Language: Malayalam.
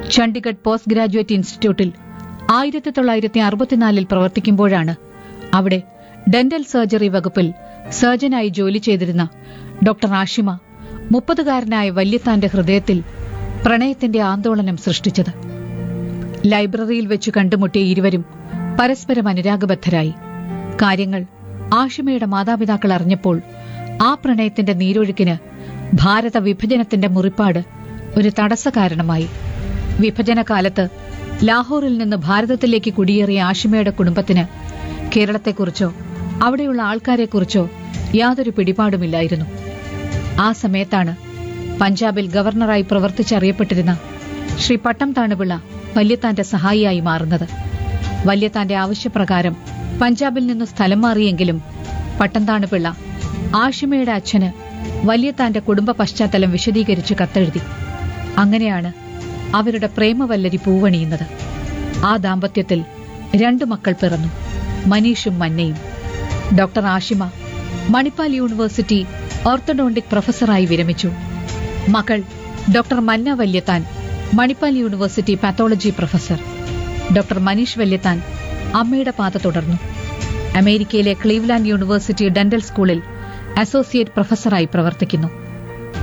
ചണ്ഡിഗഡ് പോസ്റ്റ് ഗ്രാജുവേറ്റ് ഇൻസ്റ്റിറ്റ്യൂട്ടിൽ ആയിരത്തി തൊള്ളായിരത്തി അറുപത്തിനാലിൽ പ്രവർത്തിക്കുമ്പോഴാണ് അവിടെ ഡെന്റൽ സർജറി വകുപ്പിൽ സർജനായി ജോലി ചെയ്തിരുന്ന ഡോക്ടർ ആഷിമ മുപ്പതുകാരനായ വല്യത്താന്റെ ഹൃദയത്തിൽ പ്രണയത്തിന്റെ ആന്തോളനം സൃഷ്ടിച്ചത് ലൈബ്രറിയിൽ വെച്ച് കണ്ടുമുട്ടിയ ഇരുവരും പരസ്പരം അനുരാഗബദ്ധരായി കാര്യങ്ങൾ ആഷിമയുടെ മാതാപിതാക്കൾ അറിഞ്ഞപ്പോൾ ആ പ്രണയത്തിന്റെ നീരൊഴുക്കിന് ഭാരത വിഭജനത്തിന്റെ മുറിപ്പാട് ഒരു തടസ്സ കാരണമായി വിഭജനകാലത്ത് ലാഹോറിൽ നിന്ന് ഭാരതത്തിലേക്ക് കുടിയേറിയ ആഷിമയുടെ കുടുംബത്തിന് കേരളത്തെക്കുറിച്ചോ അവിടെയുള്ള ആൾക്കാരെക്കുറിച്ചോ യാതൊരു പിടിപാടുമില്ലായിരുന്നു ആ സമയത്താണ് പഞ്ചാബിൽ ഗവർണറായി പ്രവർത്തിച്ചറിയപ്പെട്ടിരുന്ന ശ്രീ പട്ടം താണുപിള്ള വല്യത്താന്റെ സഹായിയായി മാറുന്നത് വല്യത്താന്റെ ആവശ്യപ്രകാരം പഞ്ചാബിൽ നിന്ന് സ്ഥലം മാറിയെങ്കിലും പട്ടം താണുപിള്ള ആഷിമയുടെ അച്ഛന് വല്യത്താന്റെ കുടുംബ പശ്ചാത്തലം വിശദീകരിച്ച് കത്തെഴുതി അങ്ങനെയാണ് അവരുടെ പ്രേമവല്ലരി പൂവണിയുന്നത് ആ ദാമ്പത്യത്തിൽ രണ്ടു മക്കൾ പിറന്നു മനീഷും മന്നയും doctor Ashima Manipal university orthodontic പ്രൊഫസറായി വിരമിച്ചു മകൾ doctor Manna Valiathan Manipal university pathology professor doctor Manish Valiathan അമ്മയുടെ പാത തുടർന്നു അമേരിക്കയിലെ ക്ലീവ്ലാൻഡ് യൂണിവേഴ്സിറ്റി ഡെന്റൽ സ്കൂളിൽ അസോസിയേറ്റ് പ്രൊഫസറായി പ്രവർത്തിക്കുന്നു